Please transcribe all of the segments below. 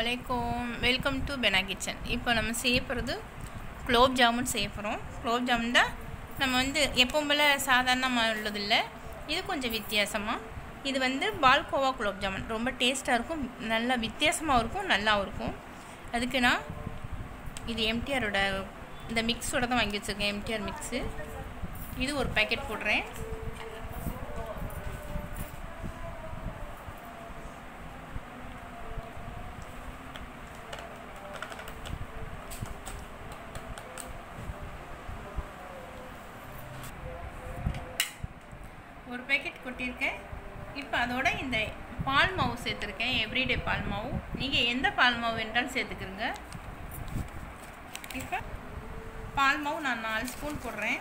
அலைக்கும் welcome to பெனா kitchen இப்போ நம்ம செய்ய போகிறது குலோப் ஜாமுன் செய்ய போகிறோம் குலோப் ஜாமுன் தான் நம்ம வந்து எப்பவும் போல் சாதாரணமாக உள்ளதில்லை இது கொஞ்சம் வித்தியாசமாக இது வந்து பால்கோவா குலோப் ஜாமுன் ரொம்ப டேஸ்ட்டாக இருக்கும் நல்லா வித்தியாசமாகவும் இருக்கும் நல்லாவும் இருக்கும் அதுக்கு நான் இது எம்டிஆரோட இந்த மிக்ஸோட தான் வாங்கி வச்சுருக்கேன் எம்டிஆர் மிக்ஸு இது ஒரு பேக்கெட் போடுறேன் ஒரு பேக்கெட் கொட்டியிருக்கேன் இப்போ அதோட இந்த பால் மாவு சேர்த்துருக்கேன் எவ்ரிடே பால் மாவு நீங்கள் எந்த பால் மாவு வேண்டாலும் சேர்த்துக்கிறங்க இப்போ பால் மாவு நான் நாலு ஸ்பூன் போடுறேன்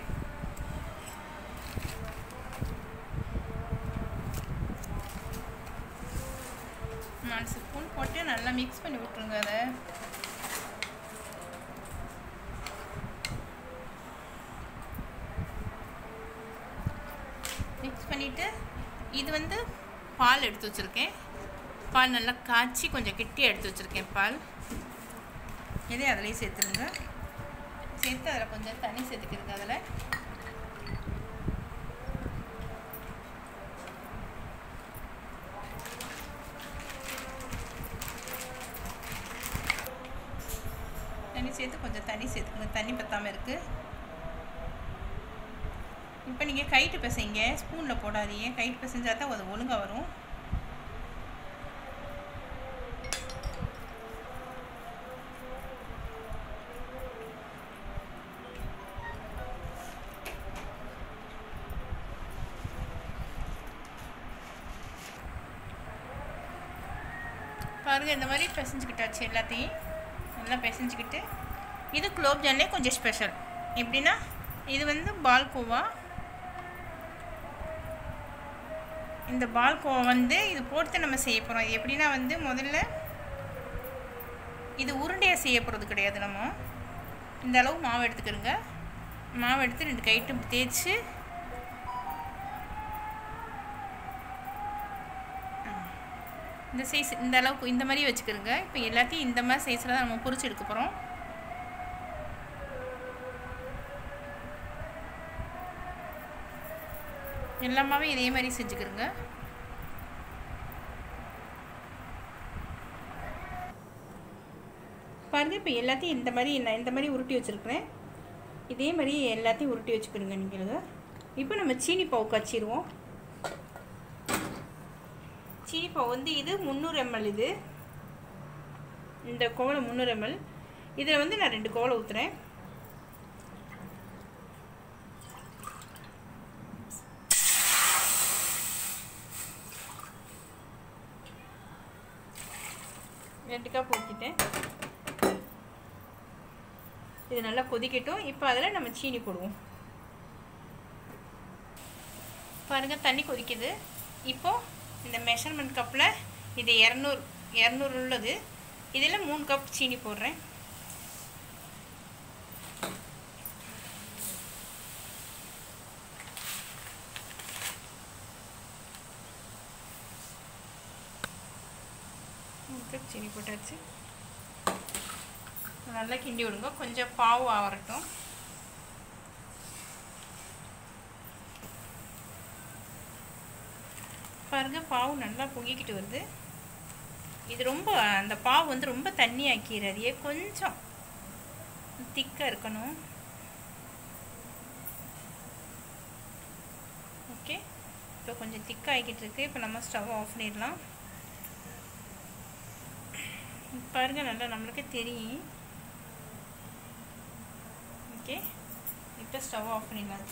நாலு ஸ்பூன் போட்டு நல்லா மிக்ஸ் பண்ணி விட்ருங்க அதை மிக்ஸ் பண்ணிவிட்டு இது வந்து பால் எடுத்து வச்சுருக்கேன் பால் நல்லா காய்ச்சி கொஞ்சம் கெட்டியாக எடுத்து வச்சுருக்கேன் பால் இதே அதிலேயே சேர்த்துருங்க சேர்த்து அதில் கொஞ்சம் தண்ணி சேர்த்துக்கிருங்க அதில் தண்ணி சேர்த்து கொஞ்சம் தண்ணி சேர்த்துக்கங்க தண்ணி பற்றாமல் இருக்குது இப்போ நீங்கள் கைட்டு பிசைங்க ஸ்பூனில் போடாதீங்க கைட்டு பிசைஞ்சால் தான் அது ஒழுங்காக வரும் பாருங்கள் இந்த மாதிரி பிசைஞ்சுக்கிட்டாச்சு எல்லாத்தையும் நல்லா பிசைஞ்சுக்கிட்டு இது குலோப் ஜான்லே கொஞ்சம் ஸ்பெஷல் எப்படின்னா இது வந்து பால்கோவா இந்த பால்கோவா வந்து இது போட்டு நம்ம செய்ய போகிறோம் எப்படின்னா வந்து முதல்ல இது உருண்டையாக செய்ய போகிறது கிடையாது நம்ம இந்த அளவு மாவு எடுத்துக்கிறோங்க மாவு எடுத்து ரெண்டு கைட்டு தேய்ச்சி இந்த சைஸ் இந்த அளவுக்கு இந்த மாதிரி வச்சுக்கிறோங்க இப்போ எல்லாத்தையும் இந்த மாதிரி சைஸில் தான் நம்ம பொரிச்சு எடுக்க போகிறோம் எல்லாமே இதே மாதிரி செஞ்சுக்கிறோங்க பாருங்கள் இப்போ எல்லாத்தையும் இந்த மாதிரி நான் இந்த மாதிரி உருட்டி வச்சுருக்கிறேன் இதே மாதிரி எல்லாத்தையும் உருட்டி வச்சுக்கிறோங்க நீங்கள் இப்போ நம்ம சீனி பாவு காய்ச்சிடுவோம் சீனி பாவு வந்து இது முந்நூறு எம்எல் இது இந்த கோவலை முந்நூறு எம்எல் இதில் வந்து நான் ரெண்டு கோவலை ஊற்றுறேன் ரெண்டு கப் ஊற்றிட்டேன் இது நல்லா கொதிக்கட்டும் இப்போ அதில் நம்ம சீனி போடுவோம் பாருங்கள் தண்ணி கொதிக்குது இப்போது இந்த மெஷர்மெண்ட் கப்பில் இது இரநூறு இரநூறு உள்ளது இதில் மூணு கப் சீனி போடுறேன் மூணு கப் சீனி போட்டாச்சு நல்லா கிண்டி விடுங்க கொஞ்சம் பாவு ஆகட்டும் பாருங்க பாவு நல்லா பொங்கிக்கிட்டு வருது இது ரொம்ப அந்த பாவு வந்து ரொம்ப தண்ணி ஆக்கிடாதே கொஞ்சம் திக்காக இருக்கணும் ஓகே இப்போ கொஞ்சம் திக்காக ஆகிக்கிட்டு இருக்கு இப்போ நம்ம ஸ்டவ் ஆஃப் பண்ணிடலாம் பாருங்கள் நல்லா நம்மளுக்கு தெரியும் ஓகே இப்போ ஸ்டவ் ஆஃப் பண்ணிடலாம்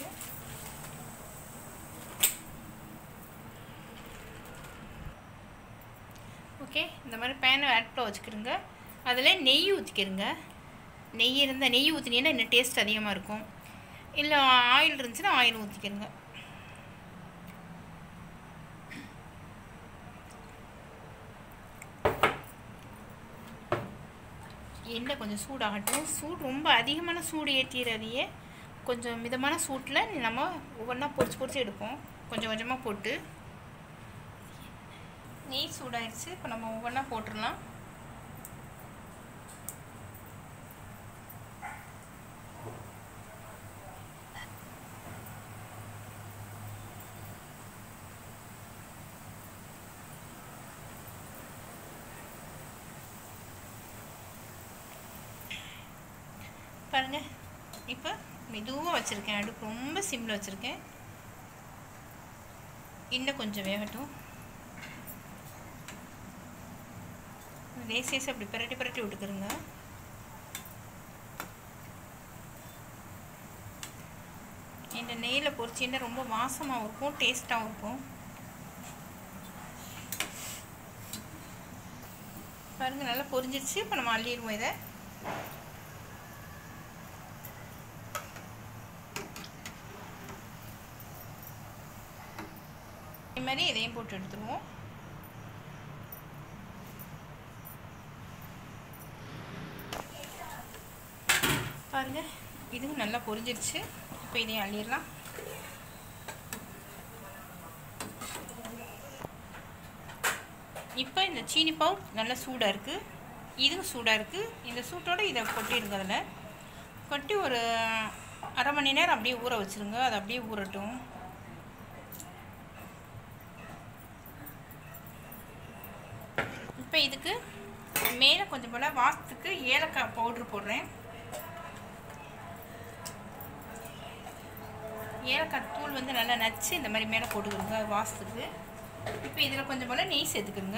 ஓகே இந்த மாதிரி பேனை அடுப்பில் வச்சுக்கிறோங்க அதில் நெய் ஊற்றிக்கிறோங்க நெய் இருந்தால் நெய் ஊற்றினீங்கன்னா இன்னும் டேஸ்ட் அதிகமாக இருக்கும் இல்லை ஆயில் இருந்துச்சுன்னா ஆயில் ஊற்றிக்கிறோங்க எண்ணெய் கொஞ்சம் சூடாகட்டும் சூடு ரொம்ப அதிகமான சூடு ஏற்றிடாதையே கொஞ்சம் மிதமான சூட்டில் நம்ம ஒவ்வொன்றா பொரிச்சு பொரிச்சு எடுப்போம் கொஞ்சம் கொஞ்சமாக போட்டு நெய் சூடாயிடுச்சு இப்போ நம்ம ஒவ்வொன்றா போட்டுடலாம் பாருங்கள் இப்போ மெதுவாக வச்சுருக்கேன் அடுப்பு ரொம்ப சிம்மில் வச்சுருக்கேன் இன்னும் கொஞ்சம் வேகட்டும் லேசேஸ் அப்படி பிரட்டி பிரட்டி விட்டுக்கிறோங்க இந்த நெய்யில் பொரிச்சின்னா ரொம்ப வாசமாகவும் இருக்கும் டேஸ்ட்டாகவும் இருக்கும் பாருங்கள் நல்லா பொரிஞ்சிருச்சு இப்போ நம்ம அள்ளிடுவோம் இதை இதே மாதிரி இதையும் போட்டு எடுத்துருவோம் பாருங்கள் இதுவும் நல்லா பொரிஞ்சிருச்சு இப்போ இதையும் அள்ளிடலாம் இப்போ இந்த சீனி பவுட் நல்லா சூடாக இருக்குது இதுவும் சூடாக இருக்குது இந்த சூட்டோடு இதை கொட்டிடுங்க அதில் கொட்டி ஒரு அரை மணி நேரம் அப்படியே ஊற வச்சுருங்க அது அப்படியே ஊறட்டும் இப்போ இதுக்கு மேலே கொஞ்சம் போல் வாசத்துக்கு ஏலக்காய் பவுட்ரு போடுறேன் ஏலக்காய் தூள் வந்து நல்லா நச்சு இந்த மாதிரி மேலே போட்டுக்கிறோங்க வாசத்துக்கு இப்போ இதில் கொஞ்சம் போல் நெய் சேர்த்துக்கிறோங்க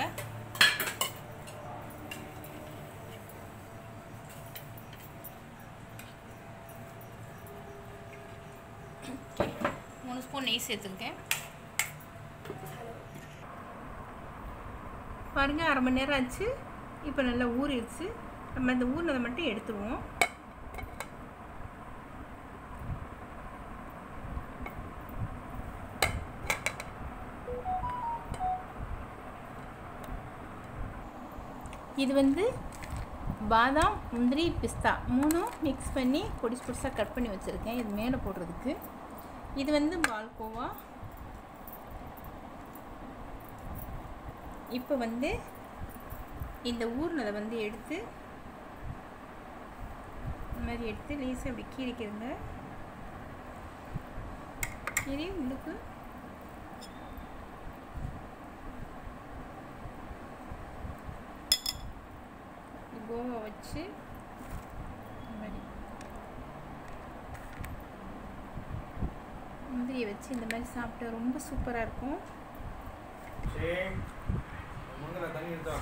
மூணு ஸ்பூன் நெய் சேர்த்துருக்கேன் பாருங்கள் அரை மணி நேரம் ஆச்சு இப்போ நல்லா ஊறிடுச்சு நம்ம இந்த ஊறினதை மட்டும் எடுத்துருவோம் இது வந்து பாதாம் முந்திரி பிஸ்தா மூணும் மிக்ஸ் பண்ணி பொடிசு பொடிசாக கட் பண்ணி வச்சுருக்கேன் இது மேலே போடுறதுக்கு இது வந்து பால்கோவா இப்போ வந்து இந்த ஊர்னதை வந்து எடுத்து இந்த மாதிரி எடுத்து லேசாக அப்படி கீறிக்கிறங்க கீறி உங்களுக்கு கோவா வச்சு இந்த மாதிரி முந்திரியை வச்சு இந்த மாதிரி சாப்பிட்டா ரொம்ப சூப்பராக இருக்கும் சரி மங்கள தண்ணி எடுத்தா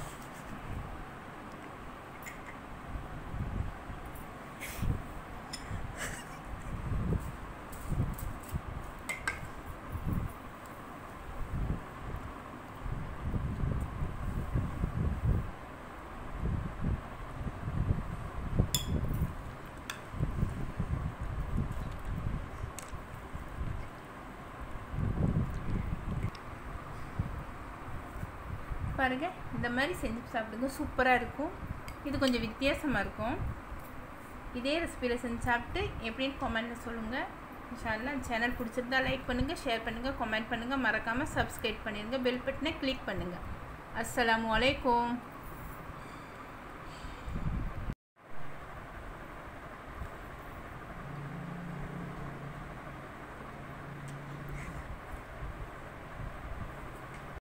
பாருங்கள் இந்த மாதிரி செஞ்சு சாப்பிடுங்க சூப்பராக இருக்கும் இது கொஞ்சம் வித்தியாசமாக இருக்கும் இதே ரெசிபியில் செஞ்சு சாப்பிட்டு எப்படின்னு கமெண்ட்டில் சொல்லுங்கள் இன்ஷால்லா சேனல் பிடிச்சிருந்தா லைக் பண்ணுங்கள் ஷேர் பண்ணுங்கள் கமெண்ட் பண்ணுங்கள் மறக்காமல் சப்ஸ்கிரைப் பண்ணிடுங்க பெல் பட்டனை கிளிக் பண்ணுங்கள் அஸ்ஸலாமு அலைக்கும்